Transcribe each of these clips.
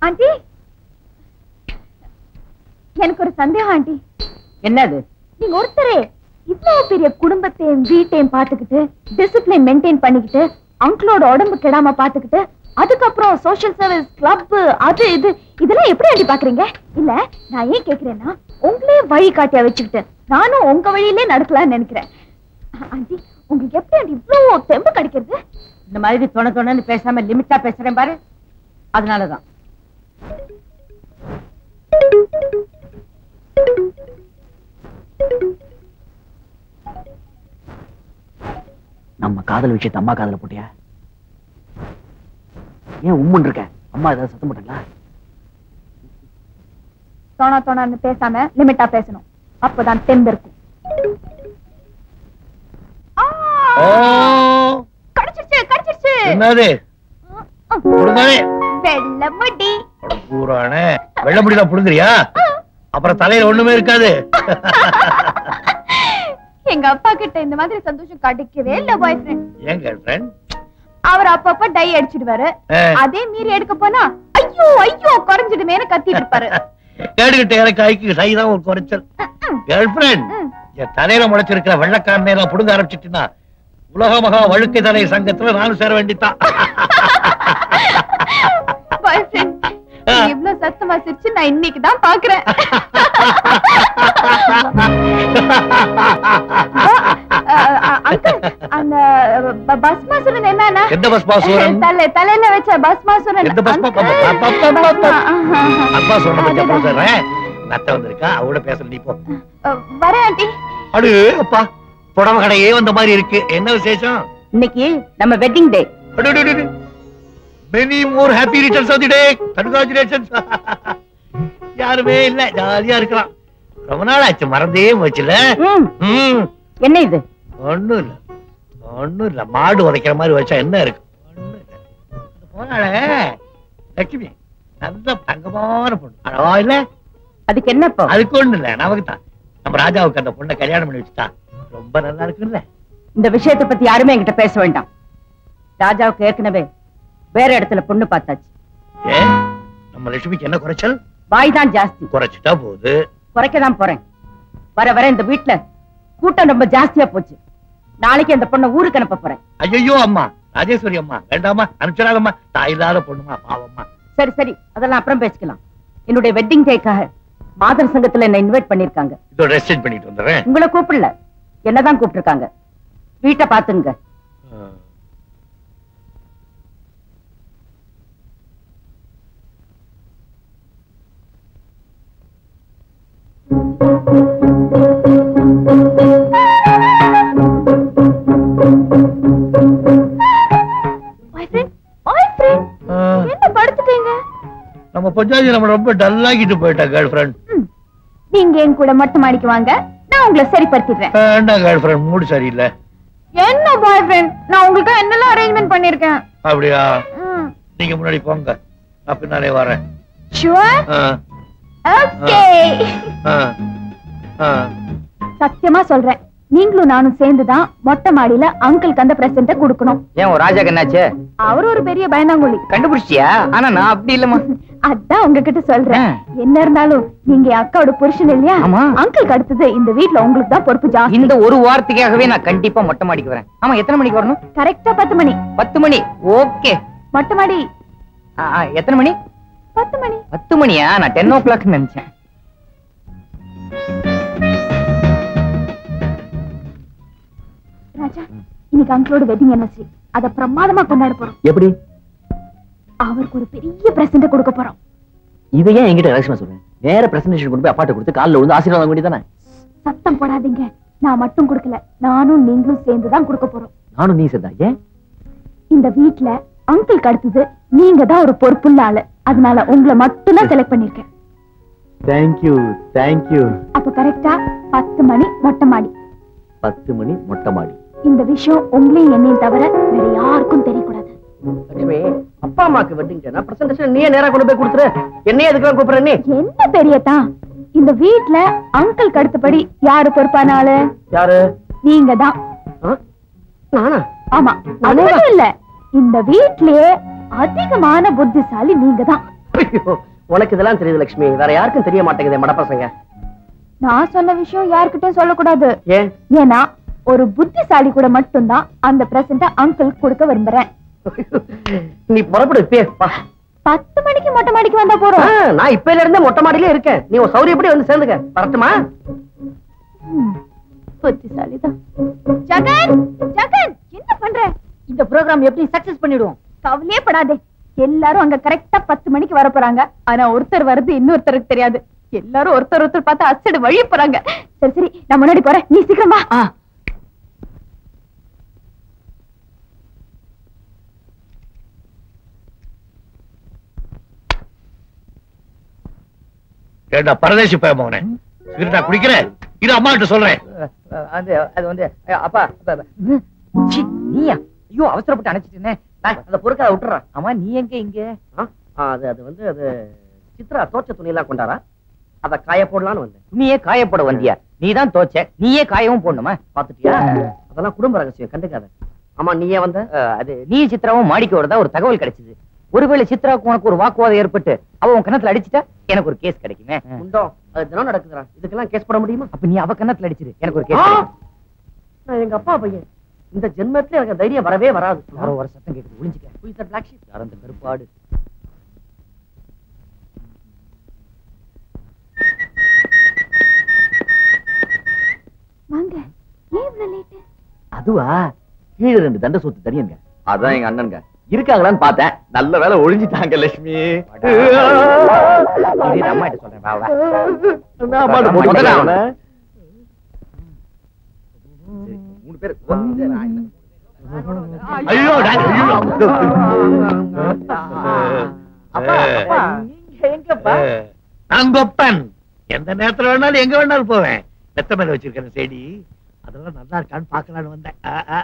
Aunty எனக்கு ஒரு சந்தேகம் ஆண்டி என்னது நீங்க ஒருத்தரே இவ்வளவு பெரிய குடும்பத்தையும் வீட்டையும் பாத்துக்கிட்டு டிசிப்ளின் மெயின்டைன் பண்ணிக்கிட்டு அங்கிளோட உடம்பு கெடாம பாத்துக்கிட்டு அதுக்கப்புறம் சோஷியல் சர்வீஸ் கிளப் அது இது இதெல்லாம் எப்படி ஆண்டி பாக்குறீங்க இல்ல நான் ஏன் கேக்குறேன்னா உங்களே வழி காட்டியா வச்சுக்கிட்டு நானும் உங்க வழியிலே நடக்கலாம்னு நினைக்கிறேன் ஆண்டி உங்களுக்கு எப்படி ஆண்டி இவ்வளவு தெம்பு கிடைக்கிறது இந்த மாதிரி தொண தொணன்னு பேசாம லிமிட்டா பேசுறேன் பாரு அதனாலதான் நம்ம காதல் விஷயத்தை அம்மா காதல போட்டியா ஏன் உம்முன்னு இருக்க அம்மா ஏதாவது சத்தம் போட்டாங்களா தோணா தோணான்னு பேசாம லிமிட்டா பேசணும் அப்பதான் தெம்பு இருக்கும் ஆ! கடிச்சிருச்சு கடிச்சிருச்சு என்னது புடுங்கவே வெள்ள முடி பூரானே வெள்ள முடியல புடுங்குறியா அப்புறம் தலையில ஒண்ணுமே இருக்காது எங்க அப்பா கிட்ட இந்த மாதிரி சந்தோஷம் கிடைக்கவே இல்ல பாய் ஃப்ரெண்ட் ஏன் கேர்ள் ஃப்ரெண்ட் அவர் அப்பப்ப டை அடிச்சிடுவாரு அதே மீறி எடுக்க போனா ஐயோ ஐயோ குறைஞ்சிடுமேனு கத்திட்டு இருப்பாரு கேடுகிட்ட எனக்கு ஐக்கு சைதான் ஒரு குறைச்சல் கேர்ள் ஃப்ரெண்ட் ம். என் தலையில முளைச்சிருக்கிற வெள்ளக்காரனை எல்லாம் புடுங்க ஆரம்பிச்சிட்டுனா உலக மகா வழுக்கை தலை சங்கத்துல நானும் சேர வேண்டித்தான் பாய் ஃப்ரெண்ட் இவ்வளவு சத்தமா சிரிச்சு நான் இன்னைக்கு தான் பாக்குறேன் அங்கிள் அந்த ப- பஸ்மாசுரன் என்னன்னா எந்த பஸ்மாசுரன்? தலை தலையில வச்ச பஸ்மாசுரன் எந்த பஸ்மா- uncle. அப்பா, அப்பா, அப்பா, அப்பா. பஸ்மா, ஆஹா. அப்பா சொன்ன பத்தி அப்புறம் அதுதான். சொல்றேன் நத்த வந்திருக்கா அவட பேசல நீ போ அஹ், வரேன் ஆண்டி அடு அப்பா புடவை கடையே வந்த மாதிரி இருக்கு என்ன விசேஷம் இன்னைக்கு நம்ம wedding day many more happy returns of the day congratulations யாருமே இல்ல ஜாலியா இருக்கலாம் ரொம்ப நாள் ஆச்சு மறந்தே போச்சுல ம், ம் என்ன இது ஒண்ணும் இல்ல ஒண்ணும் இல்ல மாடு உதைக்கிற மாதிரி வச்சா என்ன இருக்கு ஒண்ணும் இல்ல போனாளே லட்சுமி நல்ல தங்கமான பொண்ணு அழகா இல்ல அதுக்கு என்ன இப்போ அதுக்கு ஒண்ணு இல்ல நமக்கு தான் நம்ம ராஜாவுக்கு அந்த பொண்ணை கல்யாணம் பண்ணி வச்சுட்டா ரொம்ப நல்லா இருக்குல்ல இந்த விஷயத்தை பத்தி யாருமே என்கிட்ட பேச வேண்டாம் ராஜாவுக்கு ஏற்கனவே வேற இடத்துல பொண்ணு பார்த்தாச்சு ஏ நம்ம லட்சுமிக்கு என்ன குறைச்சல் வாய் தான் ஜாஸ்தி குறைச்சிட்டா போகுது குறைக்க தான் போறேன் வர வர இந்த வீட்டுல கூட்டம் ரொம்ப ஜாஸ்தியா போச்சு நாளைக்கு அந்த பொண்ணை ஊருக்கு அனுப்ப போறேன் ஐயோ அம்மா ராஜேஸ்வரி அம்மா வேண்டாமா அனுப்பிச்சிடாதம்மா தாய் இல்லாத பொண்ணுமா பாவம்மா சரி சரி அதெல்லாம் அப்புறம் பேசிக்கலாம் என்னுடைய வெட்டிங் டேக்காக மாதர் சங்கத்துல என்ன இன்வைட் பண்ணிருக்காங்க இதோ ட்ரெஸ் சேஞ்ச் பண்ணிட்டு வந்துடுறேன் உங்களை கூப்பிடல என்னதான் கூப்பிட்டிருக்காங்க வீட்டை பாத்துங்க பாய் ஃப்ரெண்ட் பாய் ஃப்ரெண்ட் ஆ, என்ன படுத்துட்டீங்க நம்ம பொஞ்சாதி நம்ம ரொம்ப டல்லாகிட்டு போயிட்டா கேர்ள் ஃப்ரெண்ட் ம். நீங்க என் கூட மொட்டை மாடிக்கு வாங்க நான் உங்களை சரிப்படுத்திடுறேன் வேண்டாம் கேர்ள் ஃப்ரெண்ட் மூடு சரியில்லை என்ன பாய் ஃப்ரெண்ட் நான் உங்களுக்கு என்னெல்லாம் அரேஞ்ச்மெண்ட் பண்ணிருக்கேன் அப்படியா நீங்க முன்னாடி போங்க நான் பின்னாலே வரேன் ஷுவர் ஆ, ஓகே ஆ, ஆ. சத்தியமா சொல்றேன் நீங்களும் நானும் சேர்ந்துதான் மொட்டை மாடியில அங்கிளுக்கு அந்த பிரசன்ட கொடுக்கணும் ஏன் உன் ராஜாக்கு என்னாச்சு அவர் ஒரு பெரிய பயந்தாங்குழி கண்டுபிடிச்சியா ஆனா நான் அப்படி இல்லம்மா அதான் உங்ககிட்ட சொல்றேன் ஆ. என்ன இருந்தாலும் நீங்க என் அக்காவோட புருஷன் இல்லையா ஆமா. அங்கிளுக்கு அடுத்தது இந்த வீட்ல உங்களுக்கு தான் பொறுப்பு ஜாஸ்தி இந்த ஒரு வாரத்துக்காகவே நான் கண்டிப்பா மொட்டை மாடிக்கு வரேன் ஆமா எத்தனை மணிக்கு வரணும் கரெக்டா பத்து மணி பத்து மணி ஓகே மொட்டை மாடி எத்தனை மணி பத்து மணி பத்து மணியா நான் டென் ஓ கிளாக் நினைச்சேன் ராஜா இன்னைக்கு அங்கிளோட வெட்டிங் anniversary அத பிரமாதமா கொண்டாட போறோம் எப்படி அவருக்கு ஒரு பெரிய பிரசன்ட் கொடுக்க போறோம் இதை ஏன் என்கிட்ட ரகசியமா சொல்றேன் நேர பிரசன்டேஷன் கொண்டு போய் அப்பாட்ட கொடுத்து காலில் விழுந்து ஆசீர்வாதம் வாங்க வேண்டியதானே சத்தம் போடாதீங்க நான் மட்டும் கொடுக்கல நானும் நீங்களும் சேர்ந்து தான் கொடுக்க போறோம் நானும் நீ சேர்ந்தா ஏன் இந்த வீட்ல அங்கிளுக்கு அடுத்தது நீங்க தான் ஒரு பொறுப்புள்ள ஆளு அதனால உங்களை மட்டும் தான் செலக்ட் பண்ணிருக்கேன் தேங்க்யூ தேங்க்யூ அப்ப கரெக்டா பத்து மணி மொட்டை மாடி பத்து மணி மொட்டை மாடி இந்த விஷயம் உங்களையும் என்னையும் தவிர வேற யாருக்கும் தெரியக்கூடாது லட்சுமி அப்பா அம்மாக்கு வெட்டிங் பிரசன்டேஷன் நீயே நேரா கொண்டு போய் கொடுத்துரு என்னையே எதுக்கு கூப்பிடுற நீ என்ன பெரியதா இந்த வீட்ல அங்கிள் அடுத்தபடி யாரு பொறுப்பான ஆளு யாரு நீங்க தான் ஆ? நானா ஆமா அது மட்டும் இல்ல இந்த வீட்லயே அதிகமான புத்திசாலி நீங்க தான் ஐயோ, உனக்கு இதெல்லாம் தெரியுது லட்சுமி வேற யாருக்கும் தெரிய மாட்டேங்குது மட பசங்க நான் சொன்ன விஷயம் யார்கிட்டயும் சொல்லக்கூடாது ஏன் ஏன்னா ஒரு புத்திசாலி கூட மட்டும்தான் அந்த பிரசன்ட அங்கிள் கொடுக்க விரும்புறேன் நீ புறப்படு இப்பயே வா. பத்து மணிக்கு மொட்டை மாடிக்கு வந்தா ஆ, போறோம் நான் இப்பையில இருந்தே மொட்டை மாடியிலே இருக்கேன் நீ உன் சௌரியப்படி வந்து சேர்ந்துக்க வரட்டுமா ம், புத்திசாலிதான் ஜகன் ஜகன் என்ன பண்ற இந்த ப்ரோக்ராம் எப்படி சக்சஸ் பண்ணிடுவோம் கவலையே படாதே எல்லாரும் அங்க கரெக்டா பத்து மணிக்கு வர போறாங்க ஆனா ஒருத்தர் வருது இன்னொருத்தருக்கு தெரியாது எல்லாரும் ஒருத்தர் ஒருத்தர் பார்த்து அசடு வழிய போறாங்க சரி சரி நான் முன்னாடி போறேன் நீ சீக்கிரமா ஏண்டா பரதேசி பயமோனே சிகரெட்டா குடிக்கிறேன் இது அம்மா கிட்ட சொல்றேன் அது அது வந்து அப்பா அப்பா, அப்பா. சீ, நீயா ஐயோ அவசரப்பட்டு அணைச்சிட்டேனே அந்த பொருட்களை விட்டுறான் ஆமா நீ எங்க இங்க அது அது வந்து அது சித்ரா தோச்ச துணி எல்லாம் கொண்டாரா அத காய போடலாம்னு வந்தேன் துணியே காயப்பட வந்தியா நீதான் தோச்ச நீயே காயவும் போடணுமா பாத்துட்டியா அதெல்லாம் குடும்ப ரகசியம் கண்டுக்காத ஆமா நீயே வந்த அஹ், அது நீ சித்ராவும் மாடிக்கு வரதா ஒரு தகவல் கிடைச்சது ஒருவேளை சித்ராவுக்கு உனக்கு ஒரு வாக்குவாதம் ஏற்பட்டு அவ உன் கணத்துல அடிச்சிட்டா எனக்கு ஒரு கேஸ் கிடைக்குமே உண்டோ அது தினம் நடக்குதுடா இதுக்கெல்லாம் கேஸ் போட முடியுமா அப்ப நீ அவ கணத்துல அடிச்சிரு எனக்கு ஒரு ஆ! கேஸ் நான் எங்க அப்பா பையன் இந்த ஜென்மத்துல எனக்கு தைரியம் வரவே வராது யாரோ ஒரு சத்தம் கேக்குது ஒளிஞ்சுக்க Who is that black sheep? யாரோ அந்த கருப்பாடு வாங்க ஏன் இவ்வளவு லேட்டு அதுவா கீழே ரெண்டு தண்டை சொத்து தனியங்க அதான் எங்க அண்ணனுங்க இருக்காங்களான்னு பார்த்தேன் நல்ல வேலை ஒளிஞ்சிட்டாங்க லட்சுமி இது அம்மா கிட்ட சொல்றேன் வா, வா. நான் பாட்டு போட்டு முதல்ல வரேன். சரி, மூணு பேர் ஐயோ டா- ஐயோ அப்பா, அப்பா, நீங்க எங்கப்பா நான் கொப்பன் எந்த நேரத்துல வேணாலும் எங்க வேணாலும் போவேன் வெத்த மேல வச்சிருக்கேன் செடி அதெல்லாம் நல்லா இருக்கான்னு பாக்கலான்னு வந்தேன் ஆ, ஆ.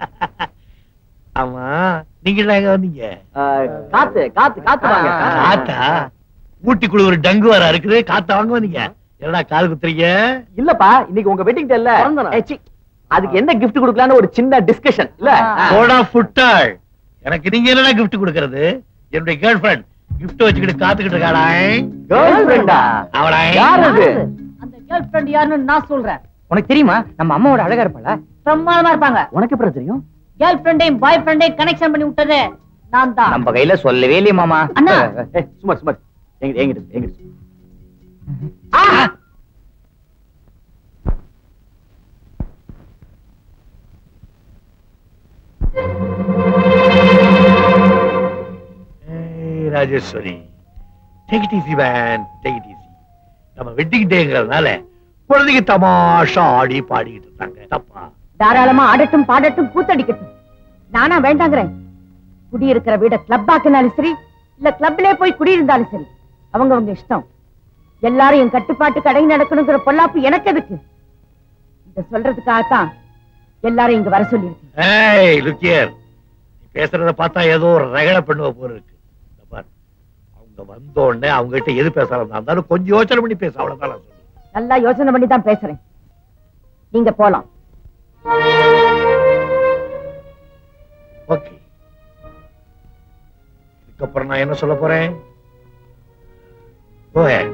ஆமா நீங்க எல்லாம் எங்க வந்தீங்க காத்து காத்து காத்து வாங்க காத்தா ஊட்டிக்குள்ள ஒரு டங்கு வர இருக்குது காத்த வாங்க வந்தீங்க என்னடா காது குத்துறீங்க இல்லப்பா இன்னைக்கு உங்க வெட்டிங் டேல்ல பிறந்த நாள். ஏய், சீ, அதுக்கு என்ன கிஃப்ட் கொடுக்கலாம்னு ஒரு சின்ன டிஸ்கஷன் இல்ல போடா ஃபுட்டாள் எனக்கு நீங்க என்னடா கிஃப்ட் கொடுக்கறது என்னுடைய கேர்ள் ஃபிரெண்ட் கிஃப்ட் வச்சுக்கிட்டு காத்துக்கிட்டு இருக்காடா கேர்ள் ஃபிரெண்டா அவளா யார் அது அந்த கேர்ள் ஃபிரெண்ட் யாருன்னு நான் சொல்றேன் உனக்கு தெரியுமா நம்ம அம்மாவோட அழகா இருப்பாளா பிரமாதமா இருப்பாங்க உனக்கு எப்படி தெரியும் கேர்ள் ஃபிரெண்டையும் பாய் ஃபிரெண்டையும் கனெக்ஷன் பண்ணி விட்டது நான் தான் நம்ம கையில சொல்லவே இல்லையே மாமா அண்ணா. ஏய், சும்மா சும்மா எங்க எங்கிட்ட எங்கிட்ட ஏய், Rajeshwari take it easy man take it easy நம்ம வெட்டிங் டேங்கிறதுனால குழந்தைங்க தமாஷா ஆடி பாடிக்கிட்டு இருக்காங்க தப்பா தாராளமா ஆடட்டும் பாடட்டும் கூத்தடிக்கட்டும் நானா வேண்டாங்கிறேன் குடியிருக்கிற வீட கிளப் ஆக்கினாலும் சரி இல்ல கிளப்லயே போய் குடியிருந்தாலும் சரி அவங்க அவங்க இஷ்டம் எல்லாரும் என் கட்டுப்பாட்டு கடை நடக்கணுங்கிற பொல்லாப்பு எனக்கு எதுக்கு இத சொல்றதுக்காகத்தான் எல்லாரும் இங்க வர சொல்லியிருக்கு ஏய் லுக்கியர் நீ பேசுறத பார்த்தா ஏதோ ஒரு ரகல பண்ணுவ போல இருக்கு இந்த பார் அவங்க வந்த உடனே அவங்க கிட்ட எது பேசலாம் இருந்தாலும் கொஞ்சம் யோசனை பண்ணி பேச அவ்வளவுதான் நான் சொல்றேன் நல்லா யோசனை பண்ணி தான் பேசுறேன் நீங்க போலாம் ஓகே இதுக்கப்புறம் நான் என்ன சொல்ல போறேன் Go ahead.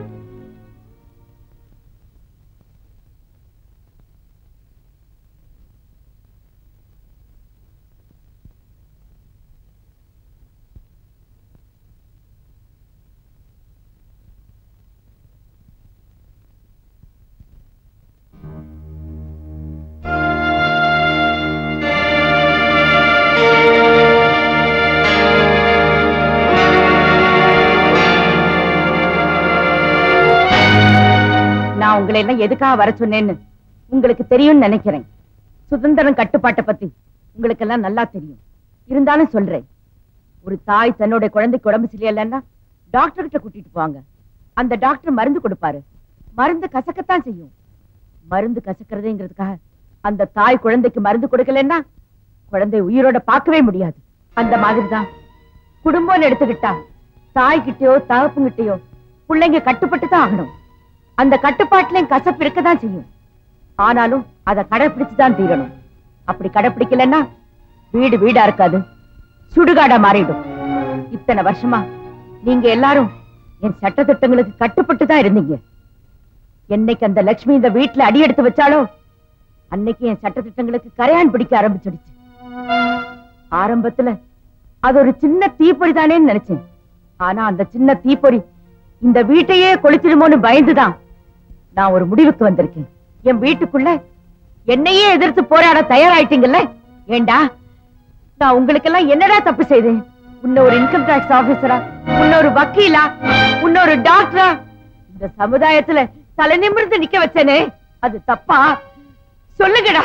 நான் உங்களை எல்லாம் எதுக்காக வர சொன்னேன்னு உங்களுக்கு தெரியும்னு நினைக்கிறேன் சுதந்திரம் கட்டுப்பாட்டை பத்தி உங்களுக்கு எல்லாம் நல்லா தெரியும் இருந்தாலும் சொல்றேன் ஒரு தாய் தன்னோட குழந்தைக்கு உடம்பு சரியில்லைன்னா டாக்டர் கிட்ட கூட்டிட்டு போவாங்க அந்த டாக்டர் மருந்து கொடுப்பாரு மருந்து கசக்கத்தான் செய்யும் மருந்து கசக்கிறதுங்கிறதுக்காக அந்த தாய் குழந்தைக்கு மருந்து கொடுக்கலன்னா குழந்தை உயிரோட பார்க்கவே முடியாது அந்த மாதிரிதான் குடும்பம்னு எடுத்துக்கிட்டா தாய்கிட்டயோ தகப்புங்கிட்டயோ பிள்ளைங்க கட்டுப்பட்டு தான் ஆகணும் அந்த கட்டுப்பாட்டுலயும் கசப்பு இருக்கதான் செய்யும் ஆனாலும் அதை கடைபிடிச்சுதான் தீரணும் அப்படி கடைபிடிக்கலன்னா வீடு வீடா இருக்காது சுடுகாடா மாறிடும் இத்தனை வருஷமா நீங்க எல்லாரும் என் சட்ட திட்டங்களுக்கு கட்டுப்பட்டு தான் இருந்தீங்க என்னைக்கு அந்த லட்சுமி இந்த வீட்டுல அடி எடுத்து வச்சாலோ அன்னைக்கு என் சட்ட திட்டங்களுக்கு கரையான் பிடிக்க ஆரம்பிச்சிடுச்சு ஆரம்பத்துல அது ஒரு சின்ன தீப்பொறி தானேன்னு நினைச்சேன் ஆனா அந்த சின்ன தீப்பொறி இந்த வீட்டையே கொளுத்திடுமோன்னு பயந்துதான் நான் ஒரு முடிவுக்கு வந்திருக்கேன் என் வீட்டுக்குள்ள என்னையே எதிர்த்து போராட தயாராயிட்டீங்கல்ல ஏண்டா நான் உங்களுக்கெல்லாம் என்னடா தப்பு செய்தேன் உன்ன ஒரு இன்கம் டாக்ஸ் ஆபீசரா உன்ன ஒரு வக்கீலா உன்ன ஒரு டாக்டரா இந்த சமுதாயத்துல தலை நிமிர்ந்து நிக்க வச்சேனே அது தப்பா சொல்லுங்கடா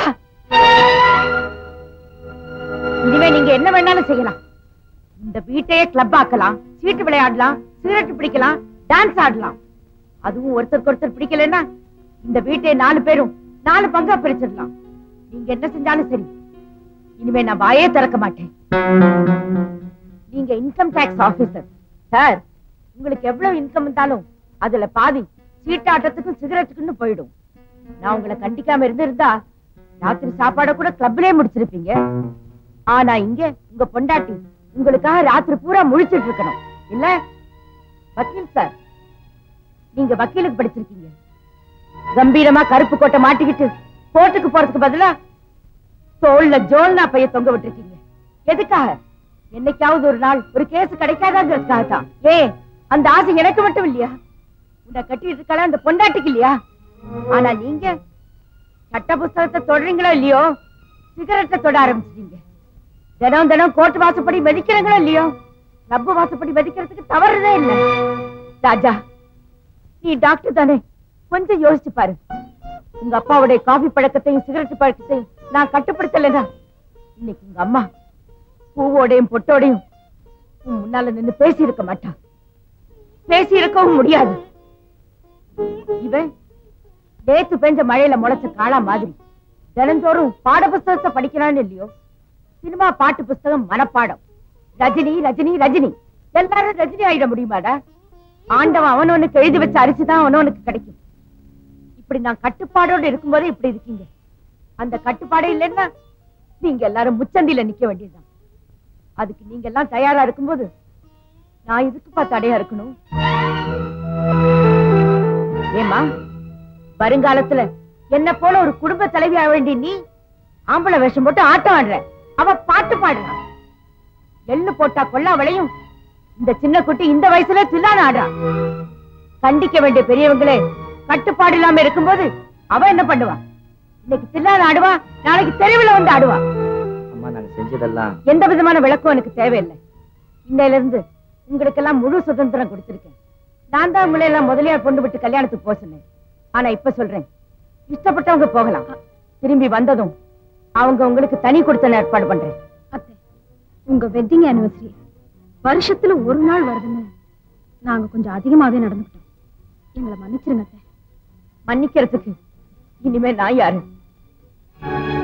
இனிமே நீங்க என்ன வேணாலும் செய்யலாம் இந்த வீட்டையே கிளப் ஆக்கலாம் சீட்டு விளையாடலாம் சிகரெட் பிடிக்கலாம் டான்ஸ் ஆடலாம் அதுவும் ஒருத்தருக்கு ஒருத்தர் பிடிக்கலன்னா இந்த வீட்டை நாலு பேரும் நாலு பங்கா பிரிச்சிடலாம் நீங்க என்ன செஞ்சாலும் சரி இனிமே நான் வாயே திறக்க மாட்டேன் நீங்க இன்கம் டாக்ஸ் ஆபீசர் சார் உங்களுக்கு எவ்வளவு இன்கம் இருந்தாலும் அதுல பாதி சீட்டாட்டத்துக்கும் சிகரெட்டுக்குன்னு போயிடும் நான் உங்களை கண்டிக்காம இருந்திருந்தா ராத்திரி சாப்பாட கூட கிளப்லயே முடிச்சிருப்பீங்க ஆனா இங்க உங்க பொண்டாட்டி உங்களுக்காக ராத்திரி பூரா முழிச்சிட்டு இருக்கணும் இல்ல வக்கீல் சார் நீங்க வக்கீலுக்கு படிச்சிருக்கீங்க கம்பீரமா கருப்பு கோட்டை மாட்டிக்கிட்டு கோர்ட்டுக்கு போறதுக்கு பதிலா தோல்ல ஜோல்னா பைய தொங்க விட்டுருக்கீங்க எதுக்காக என்னைக்காவது ஒரு நாள் ஒரு கேஸ் கிடைக்காதாங்கிறதுக்காக தான் ஏ அந்த ஆசை எனக்கு மட்டும் இல்லையா உன்னை கட்டிட்டு இருக்காள அந்த பொண்டாட்டிக்கு இல்லையா ஆனா நீங்க சட்ட புஸ்தகத்தை தொடறீங்களோ இல்லையோ சிகரெட்டை தொட ஆரம்பிச்சிட்டீங்க தினம் தினம் கோர்ட் வாசப்படி மதிக்கிறீங்களோ இல்லையோ ரப்பு வாசப்படி மதிக்கிறதுக்கு தவறுதே இல்லை ராஜா நீ டாக்டர் தானே கொஞ்சம் யோசிச்சு பாரு உங்க அப்பாவுடைய காபி பழக்கத்தையும் சிகரெட் பழக்கத்தையும் நான் கட்டுப்படுத்தலைனா இன்னைக்கு உங்க அம்மா பூவோடையும் பொட்டோடையும் உன் முன்னால நின்னு பேசி இருக்க மாட்டா பேசி இருக்கவும் முடியாது இவன் நேத்து பெஞ்ச மழையில முளைச்ச காளா மாதிரி தினந்தோறும் பாட புஸ்தகத்தை படிக்கிறான்னு இல்லையோ சினிமா பாட்டு புஸ்தகம் மனப்பாடம் ரஜினி ரஜினி ரஜினி எல்லாரும் ரஜினி ஆயிட முடியுமாடா ஆண்டவன் அவனவனுக்கு எழுதி வச்ச அரிசி தான் அவனவனுக்கு கிடைக்கும் இப்படி நான் கட்டுப்பாடோடு இருக்கும்போதே இப்படி இருக்கீங்க அந்த கட்டுப்பாடே இல்லைன்னா நீங்க எல்லாரும் முச்சந்தில நிக்க வேண்டியதுதான் அதுக்கு நீங்க எல்லாம் தயாரா இருக்கும்போது நான் இதுக்குப்பா தடையா இருக்கணும் ஏமா வருங்காலத்துல என்ன போல ஒரு குடும்ப தலைவி ஆக வேண்டிய நீ ஆம்பளை வேஷம் போட்டு ஆட்டம் ஆடுற அவ பாட்டு பாடுறான் எள்ளு போட்டா கொல்லா விளையும் இந்த சின்ன குட்டி இந்த வயசுல தில்லான ஆடுறா கண்டிக்க வேண்டிய பெரியவங்களே கட்டுப்பாடு இல்லாம இருக்கும்போது அவ என்ன பண்ணுவா இன்னைக்கு தில்லான ஆடுவா நாளைக்கு தெருவுல வந்து ஆடுவா அம்மா நாங்க செஞ்சதெல்லாம் எந்த விதமான விளக்கம் எனக்கு தேவையில்லை இன்னையில இருந்து உங்களுக்கெல்லாம் முழு சுதந்திரம் கொடுத்திருக்கேன் நான் தான் உங்களை எல்லாம் முதலியார் கொண்டு விட்டு கல்யாணத்துக்கு போக சொன்னேன் ஆனா இப்ப சொல்றேன் இஷ்டப்பட்டவங்க போகலாம் திரும்பி வந்ததும் அவங்க உங்களுக்கு தனி கொடுத்த ஏற்பாடு பண்றேன் அத்தை உங்க வெட்டிங் ஆனிவர்சரி வருஷத்துல ஒரு நாள் வருதுன்னு நாங்க கொஞ்சம் அதிகமாவே நடந்துக்கிட்டோம் எங்களை மன்னிச்சிருங்க அத்தை மன்னிக்கிறதுக்கு இனிமே நான் யாரு